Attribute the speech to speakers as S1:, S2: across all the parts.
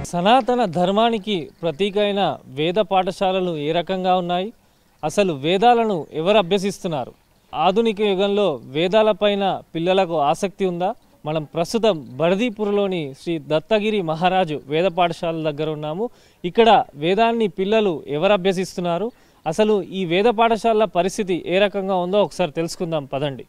S1: సనాతన ధర్మానికి ప్రతీక అయిన వేద పాఠశాలలు ఏ రకంగా ఉన్నాయి అసలు వేదాలను ఎవరు అభ్యసిస్తున్నారు ఆధునిక యుగంలో వేదాలపైన పిల్లలకు ఆసక్తి ఉందా మనం ప్రస్తుతం బరదీపురలోని శ్రీ దత్తగిరి మహారాజు వేద పాఠశాల దగ్గర ఉన్నాము ఇక్కడ వేదాన్ని పిల్లలు ఎవరు అభ్యసిస్తున్నారు అసలు ఈ వేద పాఠశాలల పరిస్థితి ఏ రకంగా ఉందో ఒకసారి తెలుసుకుందాం పదండి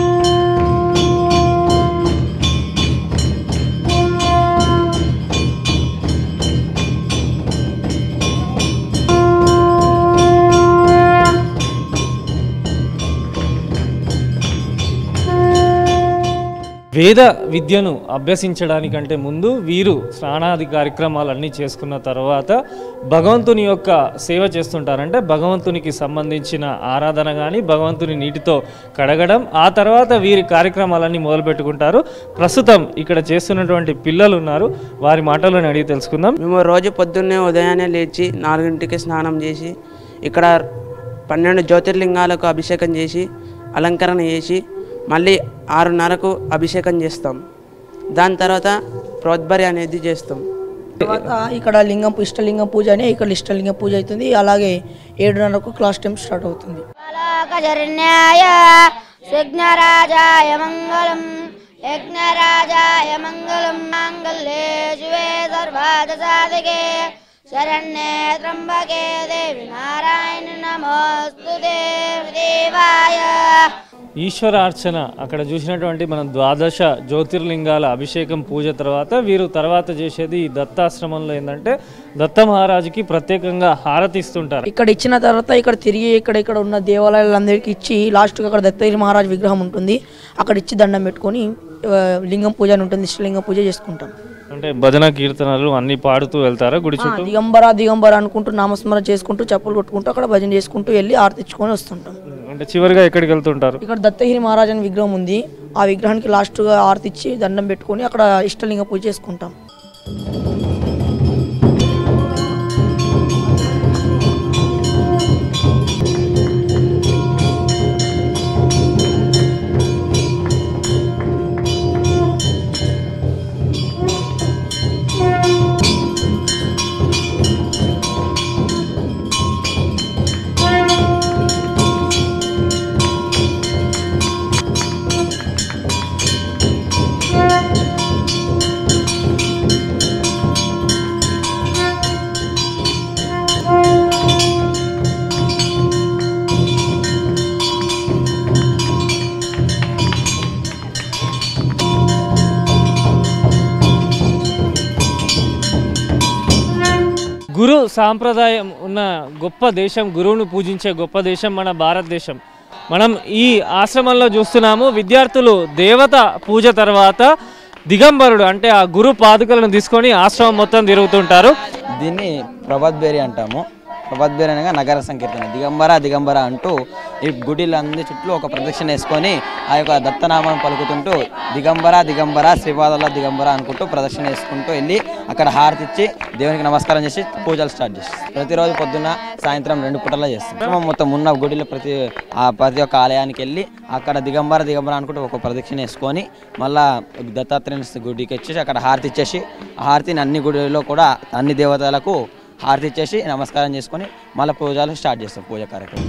S1: వేద విద్యను అభ్యసించడానికంటే ముందు వీరు స్నానాది కార్యక్రమాలన్నీ చేసుకున్న తర్వాత భగవంతుని యొక్క సేవ చేస్తుంటారంటే భగవంతునికి సంబంధించిన ఆరాధన కానీ భగవంతుని నీటితో కడగడం ఆ తర్వాత వీరి కార్యక్రమాలన్నీ మొదలు పెట్టుకుంటారు ప్రస్తుతం ఇక్కడ చేస్తున్నటువంటి పిల్లలు ఉన్నారు వారి మాటలను అడిగి తెలుసుకుందాం
S2: మేము రోజు పొద్దున్నే ఉదయాన్నే లేచి నాలుగింటికి స్నానం చేసి ఇక్కడ పన్నెండు జ్యోతిర్లింగాలకు అభిషేకం చేసి అలంకరణ చేసి మళ్ళీ ఆరున్నరకు అభిషేకం చేస్తాం దాని తర్వాత ప్రోద్బరి అనేది చేస్తాం
S3: తర్వాత ఇక్కడ లింగం ఇష్టలింగం పూజ అని ఇక్కడ ఇష్టలింగం పూజ అవుతుంది అలాగే ఏడున్నరకు క్లాస్ టైం స్టార్ట్ అవుతుంది
S4: లోకజర్ణ్యాయ సిగ్నరాజాయ మంగళం యజ్ఞరాజాయ మంగళం మాంగళ్యే శివే సర్వాద సాధకే శరణ్యే త్రంబకే దేవి నారాయణ నమోస్తు దేవాయ
S1: ఈశ్వర అర్చన అక్కడ చూసినటువంటి మనం ద్వాదశ జ్యోతిర్లింగాల అభిషేకం పూజ తర్వాత వీరు తర్వాత చేసేది ఈ దత్తాశ్రమంలో ఏంటంటే దత్త మహారాజుకి ప్రత్యేకంగా హారతి ఇస్తుంటారు
S3: ఇక్కడ ఇచ్చిన తర్వాత ఇక్కడ తిరిగి ఇక్కడ ఇక్కడ ఉన్న దేవాలయాలందరికీ ఇచ్చి లాస్ట్కి అక్కడ దత్తగిరి మహారాజ్ విగ్రహం ఉంటుంది అక్కడ ఇచ్చి దండం పెట్టుకొని ఆ, లింగం పూజ అని ఉంటుంది ఇష్టలింగం పూజ చేసుకుంటాం
S1: అంటే భజన కీర్తనలు అన్ని పాడుతూ వెళ్తారా గుడి
S3: ఆ,
S1: చుట్టూ
S3: దిగంబర దిగంబర అనుకుంటూ నామస్మరణ చేసుకుంటూ చెప్పులు కొట్టుకుంటూ అక్కడ భజన చేసుకుంటూ వెళ్ళి ఆర్తించుకొని వస్తుంటాం
S1: అంటే చివరిగా ఎక్కడికి వెళ్తుంటారు
S3: ఇక్కడ దత్తగిరి మహారాజ్ అని విగ్రహం ఉంది ఆ విగ్రహానికి లాస్ట్గా ఆర్తిచ్చి దండం పెట్టుకొని అక్కడ ఇష్టలింగ పూజ చేసుకుంటాం
S1: గురు సాంప్రదాయం ఉన్న గొప్ప దేశం గురువును పూజించే గొప్ప దేశం మన భారతదేశం మనం ఈ ఆశ్రమంలో చూస్తున్నాము విద్యార్థులు దేవత పూజ తర్వాత దిగంబరుడు అంటే ఆ గురు పాదుకలను తీసుకొని ఆశ్రమం మొత్తం తిరుగుతుంటారు
S5: దీన్ని ప్రభాత్ బేరి అంటాము ప్రభాత్ బేరి అనగా నగర సంకీర్తన దిగంబర దిగంబర అంటూ ఈ గుడిలన్నీ చుట్టూ ఒక ప్రదక్షిణ వేసుకొని ఆ యొక్క దత్తనామం పలుకుతుంటూ దిగంబర దిగంబర శ్రీపాదాల దిగంబర అనుకుంటూ ప్రదక్షిణ వేసుకుంటూ వెళ్ళి అక్కడ హారతి ఇచ్చి దేవునికి నమస్కారం చేసి పూజలు స్టార్ట్ చేస్తాం ప్రతిరోజు పొద్దున్న సాయంత్రం రెండు పూటలా చేస్తాం ఆశ్రమం మొత్తం ఉన్న గుడిలో ప్రతి ఆ ప్రతి ఒక్క ఆలయానికి వెళ్ళి అక్కడ దిగంబర దిగంబర అనుకుంటూ ఒక ప్రదక్షిణ వేసుకొని మళ్ళా దత్తాత్రేయ గుడికి వచ్చేసి అక్కడ హారతి ఇచ్చేసి ఆ హారతిని అన్ని గుడిలో కూడా అన్ని దేవతలకు హారతి ఇచ్చేసి నమస్కారం చేసుకొని మళ్ళీ పూజలు స్టార్ట్ చేస్తాం పూజ కార్యక్రమం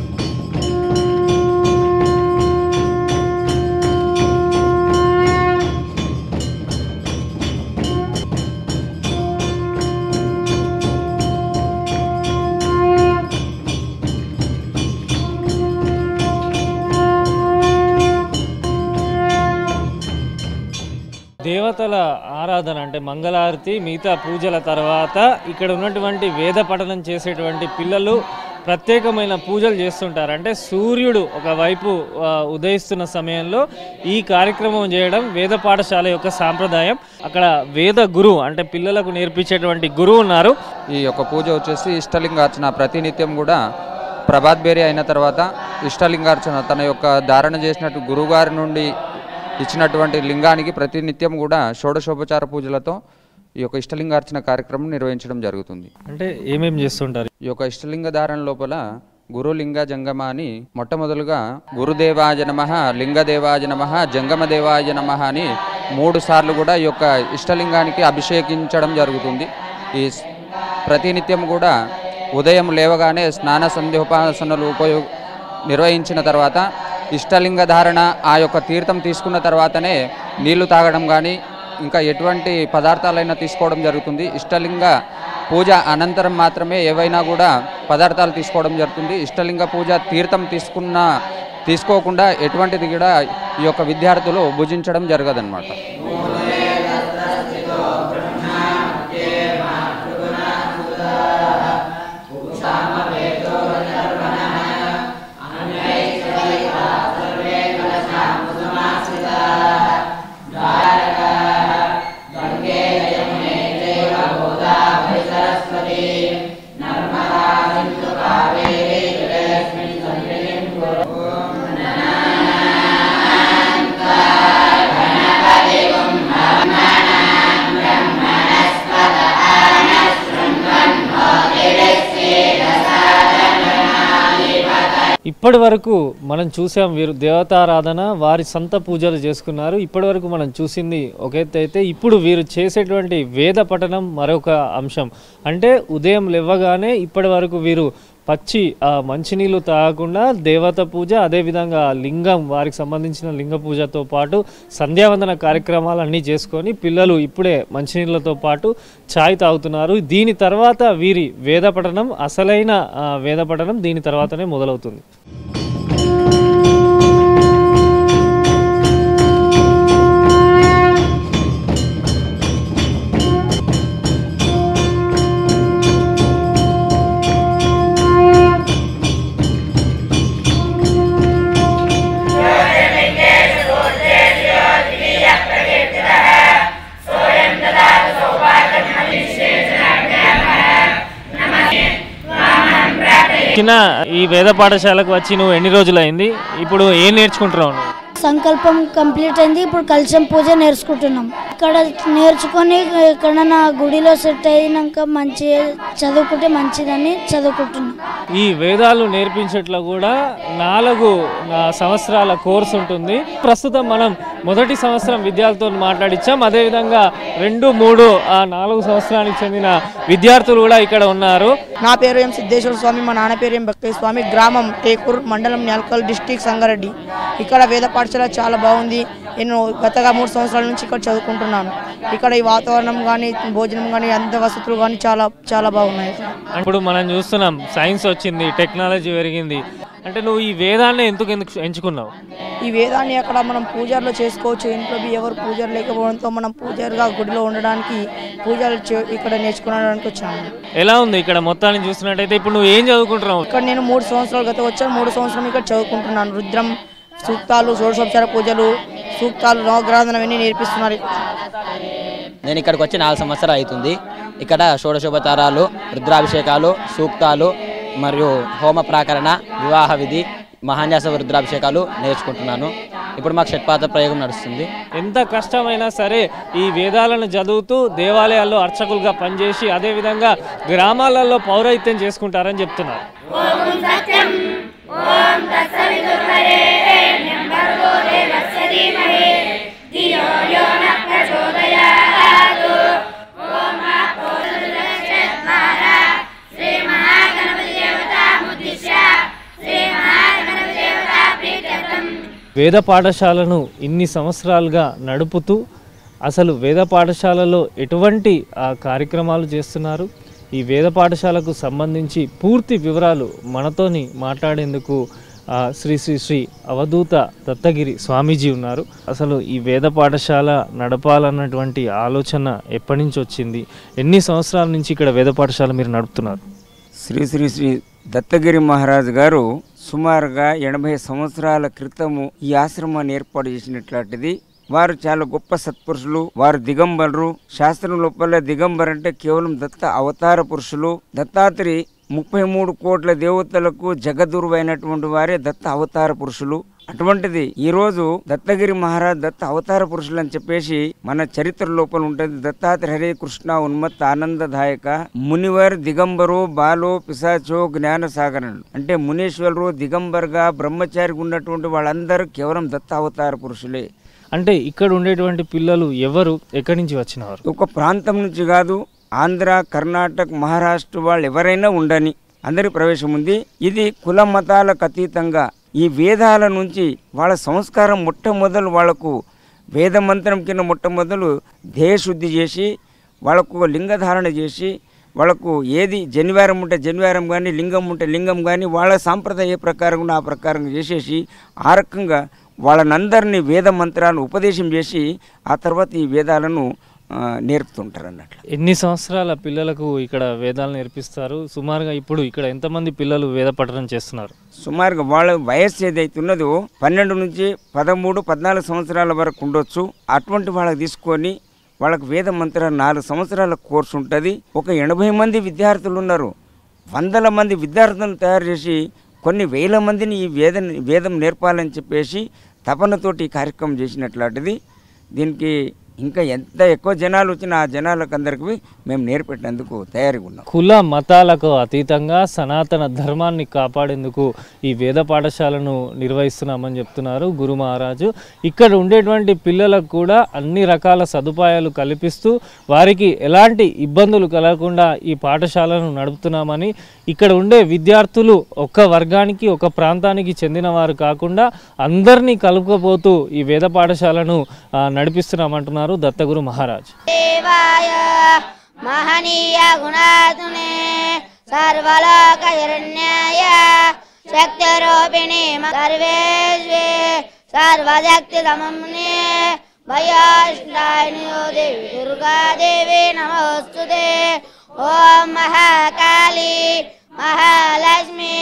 S1: దేవతల ఆరాధన అంటే మంగళారతి మిగతా పూజల తర్వాత ఇక్కడ ఉన్నటువంటి వేద పఠనం చేసేటువంటి పిల్లలు ప్రత్యేకమైన పూజలు చేస్తుంటారు అంటే సూర్యుడు ఒకవైపు ఆ, ఉదయిస్తున్న సమయంలో ఈ కార్యక్రమం చేయడం వేద పాఠశాల యొక్క సాంప్రదాయం అక్కడ వేద గురువు అంటే పిల్లలకు నేర్పించేటువంటి గురువు ఉన్నారు
S6: ఈ యొక్క పూజ వచ్చేసి ఇష్టలింగార్చన ప్రతినిత్యం కూడా ప్రభాత్ బేరి అయిన తర్వాత ఇష్టలింగార్చన తన యొక్క ధారణ చేసినట్టు గురువుగారి నుండి ఇచ్చినటువంటి లింగానికి ప్రతినిత్యం కూడా షోడశోపచార పూజలతో ఈ యొక్క ఇష్టలింగార్చన కార్యక్రమం నిర్వహించడం జరుగుతుంది
S1: అంటే ఏమేం చేస్తుంటారు
S6: ఈ యొక్క ఇష్టలింగ ధారణ లోపల గురులింగ జంగమ అని మొట్టమొదలుగా గురుదేవాయ నమ లింగదేవాయ నమ జంగమ దేవాయ నమ అని మూడు సార్లు కూడా ఈ యొక్క ఇష్టలింగానికి అభిషేకించడం జరుగుతుంది ఈ స్- ప్రతినిత్యం కూడా ఉదయం లేవగానే స్నాన సంధ్యోపాసనలు ఉపయోగ నిర్వహించిన తర్వాత ఇష్టలింగ ధారణ ఆ యొక్క తీర్థం తీసుకున్న తర్వాతనే నీళ్లు తాగడం కానీ ఇంకా ఎటువంటి పదార్థాలైనా తీసుకోవడం జరుగుతుంది ఇష్టలింగ పూజ అనంతరం మాత్రమే ఏవైనా కూడా పదార్థాలు తీసుకోవడం జరుగుతుంది ఇష్టలింగ పూజ తీర్థం తీసుకున్న తీసుకోకుండా ఎటువంటిది కూడా ఈ యొక్క విద్యార్థులు భుజించడం జరగదన్నమాట
S1: ఇప్పటి వరకు మనం చూసాం వీరు దేవతారాధన వారి సొంత పూజలు చేసుకున్నారు ఇప్పటి వరకు మనం చూసింది ఒక ఎత్తు అయితే ఇప్పుడు వీరు చేసేటువంటి వేద పఠనం మరొక అంశం అంటే ఉదయం లేవగానే ఇప్పటి వరకు వీరు పచ్చి ఆ మంచినీళ్ళు తాగకుండా దేవత పూజ అదేవిధంగా లింగం వారికి సంబంధించిన లింగ పూజతో పాటు సంధ్యావందన కార్యక్రమాలు అన్నీ చేసుకొని పిల్లలు ఇప్పుడే మంచినీళ్ళతో పాటు ఛాయ్ తాగుతున్నారు దీని తర్వాత వీరి వేద పఠనం అసలైన ఆ, వేద పఠనం దీని తర్వాతనే మొదలవుతుంది చిన్న ఈ వేద పాఠశాలకు వచ్చి నువ్వు ఎన్ని రోజులైంది ఇప్పుడు ఏం నేర్చుకుంటున్నావు నువ్వు?
S7: సంకల్పం కంప్లీట్ అయింది ఇప్పుడు కలశం పూజ నేర్చుకుంటున్నాం ఇక్కడ నేర్చుకొని ఎక్కడన్నా గుడిలో సెట్ అయినాక మంచి చదువుకుంటే మంచిదని చదువుకుంటున్నాం
S1: ఈ వేదాలు నేర్పించట్లో కూడా నాలుగు ఆ, సంవత్సరాల కోర్సు ఉంటుంది ప్రస్తుతం మనం మొదటి సంవత్సరం విద్యార్థులతో మాట్లాడించాం అదేవిధంగా రెండు మూడు ఆ నాలుగు సంవత్సరానికి చెందిన విద్యార్థులు కూడా ఇక్కడ ఉన్నారు
S3: నా పేరు ఎం సిద్ధేశ్వర స్వామి మా నాన్న పేరు ఎం భక్తేశ్వర స్వామి గ్రామం టేకూర్ మండలం న్యాల్కల్ డిస్టిక్ సంగారెడ్డి ఇక్కడ వేద పాఠశాల చాలా బాగుంది నేను గతగా మూడు సంవత్సరాల నుంచి ఇక్కడ చదువుకుంటున్నాను ఇక్కడ ఈ వాతావరణం కానీ భోజనం కానీ అంత వసతులు కానీ చాలా చాలా బాగున్నాయి
S1: ఇప్పుడు మనం చూస్తున్నాం సైన్స్ వచ్చింది టెక్నాలజీ పెరిగింది అంటే నువ్వు ఈ వేదాన్ని ఎందుకు ఎందుకు ఎంచుకున్నావు
S3: ఈ వేదాన్ని అక్కడ మనం పూజారులో చేసుకోవచ్చు ఇంట్లో బి ఎవరు పూజారు లేకపోవడంతో మనం పూజారుగా గుడిలో ఉండడానికి పూజలు చే- ఇక్కడ నేర్చుకోవడానికి వచ్చాను
S1: ఎలా ఉంది ఇక్కడ మొత్తాన్ని చూస్తున్నట్టయితే ఇప్పుడు నువ్వు ఏం చదువుకుంటున్నావు
S3: ఇక్కడ నేను మూడు సంవత్సరాలు గత వచ్చాను మూడు సంవత్సరం ఇక్కడ చదువుకుంటున్నాను రుద్రం సూక్తాలు షోడశోపచార పూజలు సూక్తాలు నవగ్రాధన అవన్నీ నేర్పిస్తున్నారు
S5: నేను ఇక్కడికి వచ్చి నాలుగు సంవత్సరాలు అవుతుంది ఇక్కడ షోడశోపచారాలు రుద్రాభిషేకాలు సూక్తాలు మరియు హోమ ప్రాకరణ వివాహ విధి మహాన్యాస రుద్రాభిషేకాలు నేర్చుకుంటున్నాను ఇప్పుడు మాకు షట్పాత ప్రయోగం నడుస్తుంది
S1: ఎంత కష్టమైనా సరే ఈ వేదాలను చదువుతూ దేవాలయాల్లో అర్చకులుగా పనిచేసి అదేవిధంగా గ్రామాలలో పౌరహిత్యం చేసుకుంటారని చెప్తున్నారు వేద పాఠశాలను ఇన్ని సంవత్సరాలుగా నడుపుతూ అసలు వేద పాఠశాలలో ఎటువంటి ఆ, కార్యక్రమాలు చేస్తున్నారు ఈ వేద పాఠశాలకు సంబంధించి పూర్తి వివరాలు మనతోని మాట్లాడేందుకు ఆ, శ్రీ శ్రీ శ్రీ అవధూత దత్తగిరి స్వామీజీ ఉన్నారు అసలు ఈ వేద పాఠశాల నడపాలన్నటువంటి ఆలోచన ఎప్పటి నుంచి వచ్చింది ఎన్ని సంవత్సరాల నుంచి ఇక్కడ వేద పాఠశాల మీరు నడుపుతున్నారు
S8: శ్రీ శ్రీ శ్రీ దత్తగిరి మహారాజు గారు సుమారుగా ఎనభై సంవత్సరాల క్రితము ఈ ఆశ్రమాన్ని ఏర్పాటు చేసినట్లాంటిది వారు చాలా గొప్ప సత్పురుషులు వారు దిగంబరులు శాస్త్రం లోపల దిగంబర్ అంటే కేవలం దత్త అవతార పురుషులు దత్తాత్రి ముప్పై మూడు కోట్ల దేవతలకు జగదురు అయినటువంటి వారే దత్త అవతార పురుషులు అటువంటిది ఈ రోజు దత్తగిరి మహారాజ్ దత్త అవతార పురుషులు అని చెప్పేసి మన చరిత్ర లోపల ఉంటుంది దత్తాత్రి హరే కృష్ణ ఉన్మత్ ఆనందదాయక మునివర్ దిగంబరు బాలో పిశాచో జ్ఞాన సాగరణ అంటే మునీశ్వరులు దిగంబర్గా బ్రహ్మచారిగా ఉన్నటువంటి వాళ్ళందరూ కేవలం దత్త అవతార పురుషులే
S1: అంటే ఇక్కడ ఉండేటువంటి పిల్లలు ఎవరు ఎక్కడి నుంచి వచ్చినవారు
S8: ఒక ప్రాంతం నుంచి కాదు ఆంధ్ర కర్ణాటక మహారాష్ట్ర వాళ్ళు ఎవరైనా ఉండని అందరి ప్రవేశం ఉంది ఇది కుల మతాలకు అతీతంగా ఈ వేదాల నుంచి వాళ్ళ సంస్కారం మొట్టమొదలు వాళ్ళకు వేద మంత్రం కింద మొట్టమొదలు దేహశుద్ధి చేసి వాళ్ళకు లింగధారణ చేసి వాళ్ళకు ఏది జనివారం ఉంటే జనివారం కానీ లింగం ఉంటే లింగం కానీ వాళ్ళ సాంప్రదాయ ప్రకారం ఆ ప్రకారం చేసేసి ఆ రకంగా వాళ్ళనందరినీ వేద మంత్రాలను ఉపదేశం చేసి ఆ తర్వాత ఈ వేదాలను ఆ, నేర్పుతుంటారు అన్నట్లు
S1: ఎన్ని సంవత్సరాల పిల్లలకు ఇక్కడ వేదాలు నేర్పిస్తారు సుమారుగా ఇప్పుడు ఇక్కడ ఎంతమంది పిల్లలు వేద పఠనం చేస్తున్నారు
S8: సుమారుగా వాళ్ళ వయస్సు ఏదైతే ఉన్నదో పన్నెండు నుంచి పదమూడు పద్నాలుగు సంవత్సరాల వరకు ఉండొచ్చు అటువంటి వాళ్ళకి తీసుకొని వాళ్ళకి వేద మంత్రాలు నాలుగు సంవత్సరాల కోర్సు ఉంటుంది ఒక ఎనభై మంది విద్యార్థులు ఉన్నారు వందల మంది విద్యార్థులను తయారు చేసి కొన్ని వేల మందిని ఈ వేద వేదం నేర్పాలని చెప్పేసి తపనతోటి ఈ కార్యక్రమం చేసినట్లాంటిది దీనికి ఇంకా ఎంత ఎక్కువ జనాలు వచ్చినా ఆ జనాలకు అందరికీ మేము నేర్పెట్టేందుకు తయారీగా ఉన్నాం
S1: కుల మతాలకు అతీతంగా సనాతన ధర్మాన్ని కాపాడేందుకు ఈ వేద పాఠశాలను నిర్వహిస్తున్నామని చెప్తున్నారు గురు మహారాజు ఇక్కడ ఉండేటువంటి పిల్లలకు కూడా అన్ని రకాల సదుపాయాలు కల్పిస్తూ వారికి ఎలాంటి ఇబ్బందులు కలగకుండా ఈ పాఠశాలను నడుపుతున్నామని ఇక్కడ ఉండే విద్యార్థులు ఒక్క వర్గానికి ఒక ప్రాంతానికి చెందిన వారు కాకుండా అందరినీ కలుపుకపోతూ ఈ వేద పాఠశాలను ఆ, నడిపిస్తున్నామంటున్నారు దత్తగురు మహారాజ్
S4: దేవాయ మహనీయ గుణాతునే సర్వలోక శరణ్యాయ శక్తిరూపిణి సర్వేశ్వే సర్వశక్తి సమమ్నే భయాష్టాయనియో దేవి దుర్గాదేవి నమోస్తుతే ఓం మహాకాళీ మహాలక్ష్మి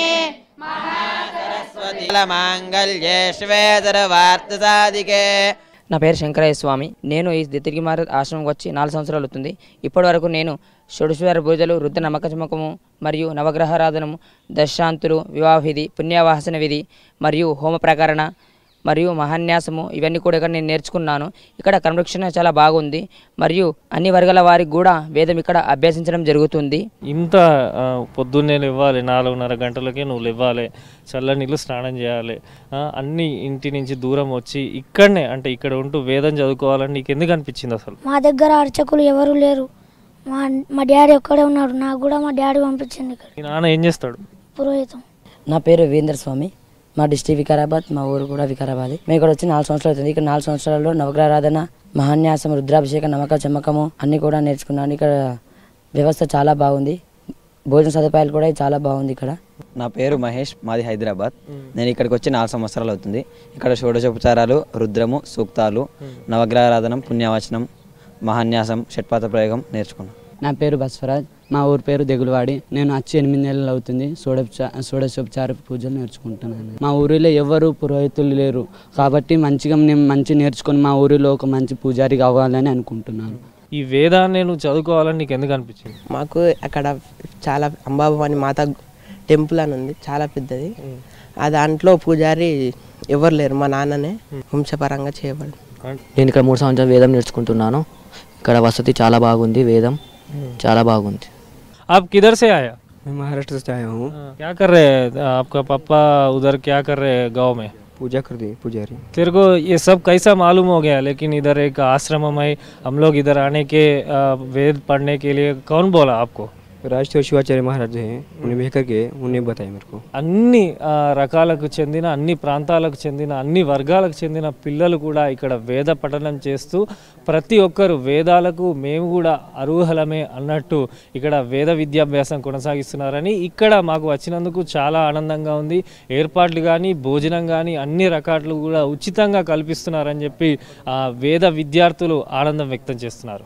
S5: మాంగళ్యే శ్వేతరవార్త సాధికే
S9: నా పేరు శంకరయ్య స్వామి నేను ఈ తిరిగి మార ఆశ్రమంకి వచ్చి నాలుగు సంవత్సరాలు అవుతుంది ఇప్పటి వరకు నేను షోడశ్వర పూజలు రుద్ర నమ్మకచమకము మరియు నవగ్రహారాధనము దశాంతులు వివాహ విధి పుణ్యవాసన విధి మరియు హోమ ప్రకరణ మరియు మహాన్యాసము ఇవన్నీ కూడా ఇక్కడ నేను నేర్చుకున్నాను ఇక్కడ క్రమశిక్షణ చాలా బాగుంది మరియు అన్ని వర్గాల వారికి కూడా వేదం ఇక్కడ అభ్యసించడం జరుగుతుంది
S1: ఇంత ఆ, పొద్దున్నే లేవాలి నాలుగున్నర గంటలకే నువ్వు లేవాలి చల్ల నీళ్ళు స్నానం చేయాలి ఆ, అన్ని ఇంటి నుంచి దూరం వచ్చి ఇక్కడనే అంటే ఇక్కడ ఉంటూ వేదం చదువుకోవాలని నీకు ఎందుకు అనిపించింది అసలు
S7: మా దగ్గర అర్చకులు ఎవరు లేరు మా మా డాడీ ఒక్కడే ఉన్నాడు నాకు కూడా మా డాడీ పంపించింది ఇక్కడ
S1: మీ నాన్న ఏం చేస్తాడు
S7: పురోహితం
S9: నా పేరు వీరేంద్ర స్వామి మా డిస్ట్రిక్ట్ వికారాబాద్ మా ఊరు కూడా వికారాబాద్ మేము ఇక్కడ వచ్చి నాలుగు సంవత్సరాలు అవుతుంది ఇక్కడ నాలుగు సంవత్సరాల్లో నవగ్రహారాధన మహాన్యాసం రుద్రాభిషేకం నమ్మక చమ్మకము అన్నీ కూడా నేర్చుకున్నాను ఇక్కడ వ్యవస్థ చాలా బాగుంది భోజన సదుపాయాలు కూడా చాలా బాగుంది ఇక్కడ
S5: నా పేరు మహేష్ మాది హైదరాబాద్ నేను ఇక్కడికి వచ్చి నాలుగు సంవత్సరాలు అవుతుంది ఇక్కడ షోడశోపచారాలు రుద్రము సూక్తాలు నవగ్రహారాధనం పుణ్యవచనం మహాన్యాసం షట్పాత ప్రయోగం నేర్చుకున్నాను
S10: నా పేరు బస్వరాజ్ మా ఊరి పేరు దెగులవాడి నేను వచ్చి ఎనిమిది నెలలు అవుతుంది షోడోపచా షోడశోపచార పూజలు నేర్చుకుంటున్నాను మా ఊరిలో ఎవరు పురోహితులు లేరు కాబట్టి మంచిగా నేను మంచి నేర్చుకొని మా ఊరిలో ఒక మంచి పూజారి కావాలని అనుకుంటున్నాను
S1: ఈ వేదాన్ని నువ్వు చదువుకోవాలని నీకు ఎందుకు అనిపించింది
S11: మాకు అక్కడ చాలా అంబాభవాని మాత టెంపుల్ అని ఉంది చాలా పెద్దది ఆ దాంట్లో పూజారి ఎవరు లేరు మా నాన్ననే వంశపరంగా చేయబడి
S12: నేను ఇక్కడ మూడు సంవత్సరాలు వేదం నేర్చుకుంటున్నాను ఇక్కడ వసతి చాలా బాగుంది వేదం చాలా బాగుంది
S1: आप किधर से आया
S13: मैं महाराष्ट्र से आया हूँ
S1: हाँ, क्या कर रहे हैं आपका पापा उधर क्या कर रहे हैं गांव में
S13: पूजा कर दी पुजारी
S1: तेरे को ये सब कैसा मालूम हो गया लेकिन इधर एक आश्रम है हम लोग इधर आने के आ, वेद पढ़ने के लिए कौन बोला आपको
S13: राजतोष शिवाचार्य महाराज हैं उन्हें भेज करके उन्हें बताया मेरे को
S1: అన్ని ఆ, రకాలకు చెందిన అన్ని ప్రాంతాలకు చెందిన అన్ని వర్గాలకు చెందిన పిల్లలు కూడా ఇక్కడ వేద పఠనం చేస్తూ ప్రతి ఒక్కరు వేదాలకు మేము కూడా అర్హులమే అన్నట్టు ఇక్కడ వేద విద్యాభ్యాసం కొనసాగిస్తున్నారని ఇక్కడ మాకు వచ్చినందుకు చాలా ఆనందంగా ఉంది ఏర్పాట్లు కానీ భోజనం కానీ అన్ని రకాలు కూడా ఉచితంగా కల్పిస్తున్నారని చెప్పి ఆ వేద విద్యార్థులు ఆనందం వ్యక్తం చేస్తున్నారు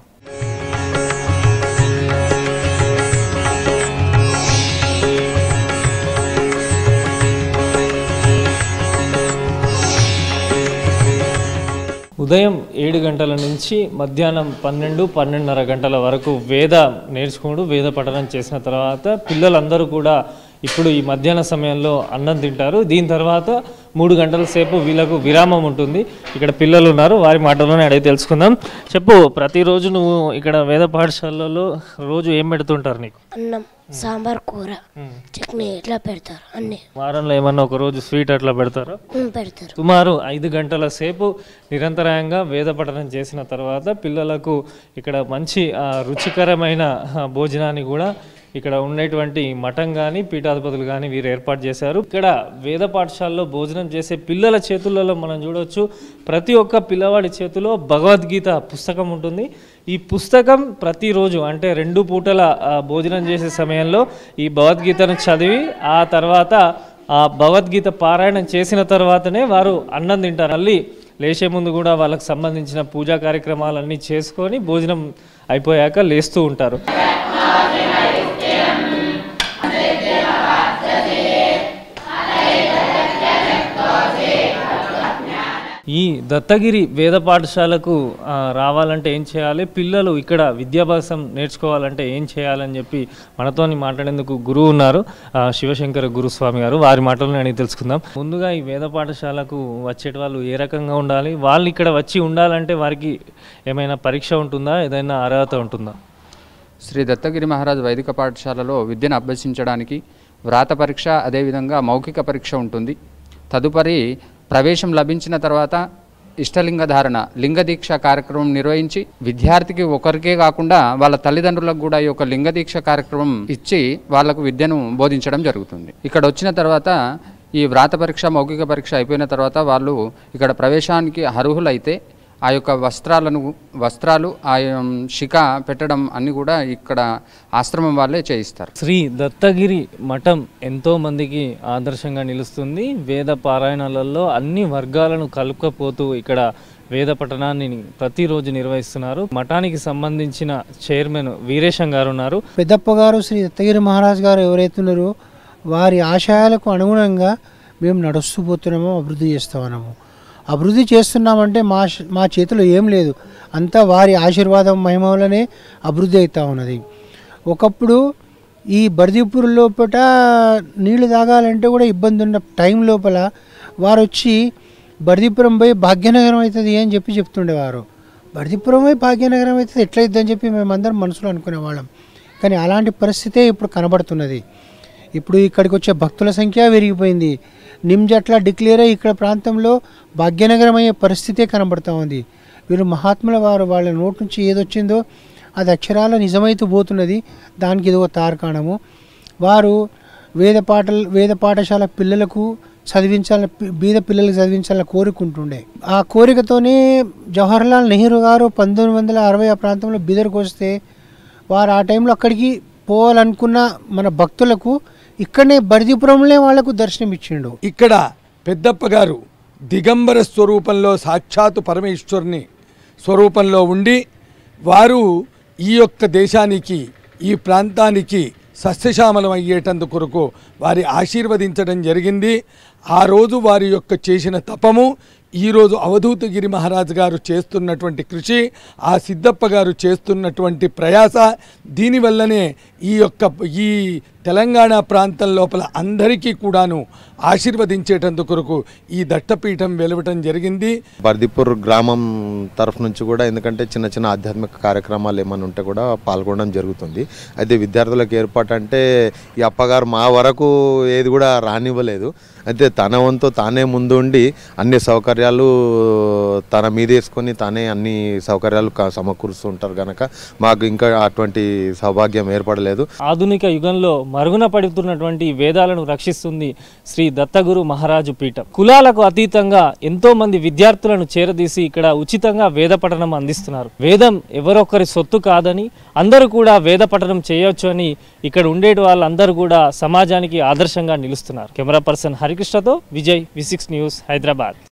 S1: ఉదయం ఏడు గంటల నుంచి మధ్యాహ్నం పన్నెండు పన్నెండున్నర గంటల వరకు వేద నేర్చుకుంటూ వేద పఠనం చేసిన తర్వాత పిల్లలందరూ కూడా ఇప్పుడు ఈ మధ్యాహ్న సమయంలో అన్నం తింటారు దీని తర్వాత మూడు గంటల సేపు వీళ్ళకు విరామం ఉంటుంది ఇక్కడ పిల్లలు ఉన్నారు వారి మాటలోనే అడిగి తెలుసుకుందాం చెప్పు ప్రతిరోజు నువ్వు ఇక్కడ వేద పాఠశాలలో రోజు ఏం పెడుతుంటారు నీకు
S14: అన్నం సాంబార్ కూర చట్నీ ఇట్లా పెడతారు అన్ని
S1: వారంలో ఏమన్నా ఒక రోజు స్వీట్ అట్లా పెడతారా
S14: ఉమ్, పెడతారు
S1: సుమారు ఐదు గంటల సేపు నిరంతరాయంగా వేద పఠనం చేసిన తర్వాత పిల్లలకు ఇక్కడ మంచి ఆ, రుచికరమైన ఆ, భోజనాన్ని కూడా ఇక్కడ ఉండేటువంటి మఠం కానీ పీఠాధిపతులు కానీ వీరు ఏర్పాటు చేశారు ఇక్కడ వేద పాఠశాలలో భోజనం చేసే పిల్లల చేతులలో మనం చూడొచ్చు ప్రతి ఒక్క పిల్లవాడి చేతిలో భగవద్గీత పుస్తకం ఉంటుంది ఈ పుస్తకం ప్రతిరోజు అంటే రెండు పూటల ఆ, భోజనం చేసే సమయంలో ఈ భగవద్గీతను చదివి ఆ తర్వాత ఆ భగవద్గీత పారాయణం చేసిన తర్వాతనే వారు అన్నం తింటారు మళ్ళీ లేచే ముందు కూడా వాళ్ళకి సంబంధించిన పూజా కార్యక్రమాలన్నీ చేసుకొని భోజనం అయిపోయాక లేస్తూ ఉంటారు ఈ దత్తగిరి వేద పాఠశాలకు ఆ, రావాలంటే ఏం చేయాలి పిల్లలు ఇక్కడ విద్యాభ్యాసం నేర్చుకోవాలంటే ఏం చేయాలని చెప్పి మనతోని మాట్లాడేందుకు గురువు ఉన్నారు ఆ, శివశంకర గురుస్వామి గారు వారి మాటలను అడిగి తెలుసుకుందాం ముందుగా ఈ వేద పాఠశాలకు వచ్చేటి వాళ్ళు ఏ రకంగా ఉండాలి వాళ్ళు ఇక్కడ వచ్చి ఉండాలంటే వారికి ఏమైనా పరీక్ష ఉంటుందా ఏదైనా అర్హత ఉంటుందా
S6: శ్రీ దత్తగిరి మహారాజ్ వైదిక పాఠశాలలో విద్యను అభ్యసించడానికి వ్రాత పరీక్ష అదేవిధంగా మౌఖిక పరీక్ష ఉంటుంది తదుపరి ప్రవేశం లభించిన తర్వాత ఇష్టలింగ ధారణ లింగ దీక్ష కార్యక్రమం నిర్వహించి విద్యార్థికి ఒకరికే కాకుండా వాళ్ళ తల్లిదండ్రులకు కూడా ఈ యొక్క లింగ దీక్ష కార్యక్రమం ఇచ్చి వాళ్ళకు విద్యను బోధించడం జరుగుతుంది ఇక్కడ వచ్చిన తర్వాత ఈ వ్రాత పరీక్ష మౌఖిక పరీక్ష అయిపోయిన తర్వాత వాళ్ళు ఇక్కడ ప్రవేశానికి అర్హులైతే ఆ యొక్క వస్త్రాలను వస్త్రాలు ఆ ఉమ్, శిఖ పెట్టడం అన్ని కూడా ఇక్కడ ఆశ్రమం వాళ్ళే చేయిస్తారు
S1: శ్రీ దత్తగిరి మఠం ఎంతో మందికి ఆదర్శంగా నిలుస్తుంది వేద పారాయణలలో అన్ని వర్గాలను కలుపుకపోతూ ఇక్కడ వేద పఠనాన్ని ప్రతిరోజు నిర్వహిస్తున్నారు మఠానికి సంబంధించిన చైర్మన్ వీరేశం గారు ఉన్నారు
S15: పెద్దప్ప గారు శ్రీ దత్తగిరి మహారాజ్ గారు ఎవరైతే ఉన్నారో వారి ఆశయాలకు అనుగుణంగా మేము నడుస్తూ పోతున్నామో అభివృద్ధి చేస్తా ఉన్నాము అభివృద్ధి చేస్తున్నామంటే మా శ- మా చేతిలో ఏం లేదు అంతా వారి ఆశీర్వాదం మహిమ వల్లనే అభివృద్ధి అవుతా ఉన్నది ఒకప్పుడు ఈ బర్దీపూర్ లోపల నీళ్లు తాగాలంటే కూడా ఇబ్బంది ఉన్న టైం లోపల వారు వచ్చి బర్దీపురం పోయి భాగ్యనగరం అవుతుంది అని చెప్పి చెప్తుండేవారు బర్దీపురం పోయి భాగ్యనగరం అవుతుంది ఎట్లయిద్దని చెప్పి మేమందరం మనసులో అనుకునేవాళ్ళం కానీ అలాంటి పరిస్థితే ఇప్పుడు కనబడుతున్నది ఇప్పుడు ఇక్కడికి వచ్చే భక్తుల సంఖ్య పెరిగిపోయింది నిమ్జట్ల డిక్లేర్ అయ్యి ఇక్కడ ప్రాంతంలో భాగ్యనగరం అయ్యే పరిస్థితే కనబడుతూ ఉంది వీరు మహాత్ముల వారు వాళ్ళ నోటి నుంచి ఏదొచ్చిందో అది అక్షరాల నిజమైతూ పోతున్నది దానికి ఇదో తార్కాణము వారు వేద పాటలు వేద పాఠశాల పిల్లలకు చదివించాలని పి- బీద పిల్లలకు చదివించాలని కోరుకుంటుండే ఆ కోరికతోనే జవహర్లాల్ నెహ్రూ గారు పంతొమ్మిది వందల అరవై ఆ ప్రాంతంలో బీదర్కి వస్తే వారు ఆ టైంలో అక్కడికి పోవాలనుకున్న మన భక్తులకు ఇక్కడనే బర్దిపురంలో వాళ్లకు దర్శనం ఇచ్చిండు
S16: ఇక్కడ పెద్దప్ప గారు దిగంబర స్వరూపంలో సాక్షాత్తు పరమేశ్వరుని స్వరూపంలో ఉండి వారు ఈ యొక్క దేశానికి ఈ ప్రాంతానికి సస్యశ్యామలం అయ్యేటందు కొరకు వారి ఆశీర్వదించడం జరిగింది ఆ రోజు వారి యొక్క చేసిన తపము ఈరోజు అవధూతగిరి మహారాజు గారు చేస్తున్నటువంటి కృషి ఆ సిద్ధప్ప గారు చేస్తున్నటువంటి ప్రయాస దీనివల్లనే ఈ యొక్క ఈ తెలంగాణ ప్రాంతం లోపల అందరికీ కూడాను ఆశీర్వదించేటందు కొరకు ఈ దట్టపీఠం వెలవటం జరిగింది
S17: బర్దిపూర్ గ్రామం తరఫు నుంచి కూడా ఎందుకంటే చిన్న చిన్న ఆధ్యాత్మిక కార్యక్రమాలు ఏమైనా ఉంటే కూడా పాల్గొనడం జరుగుతుంది అయితే విద్యార్థులకు ఏర్పాటు అంటే ఈ అప్పగారు మా వరకు ఏది కూడా రానివ్వలేదు అయితే తన వంతు తానే ముందు ఉండి అన్ని సౌకర్యాలు తన మీద వేసుకొని తానే అన్ని సౌకర్యాలు క- సమకూరుస్తూ ఉంటారు కనుక మాకు ఇంకా అటువంటి సౌభాగ్యం ఏర్పడలేదు
S1: ఆధునిక యుగంలో మరుగున పడుతున్నటువంటి వేదాలను రక్షిస్తుంది శ్రీ దత్తగురు మహారాజు పీఠం కులాలకు అతీతంగా ఎంతో మంది విద్యార్థులను చేరదీసి ఇక్కడ ఉచితంగా వేద పఠనం అందిస్తున్నారు వేదం ఎవరొక్కరి సొత్తు కాదని అందరూ కూడా వేద పఠనం చేయొచ్చు అని ఇక్కడ ఉండేటి వాళ్ళందరూ కూడా సమాజానికి ఆదర్శంగా నిలుస్తున్నారు కెమెరా పర్సన్ హరికృష్ణతో Vijay V six news Hyderabad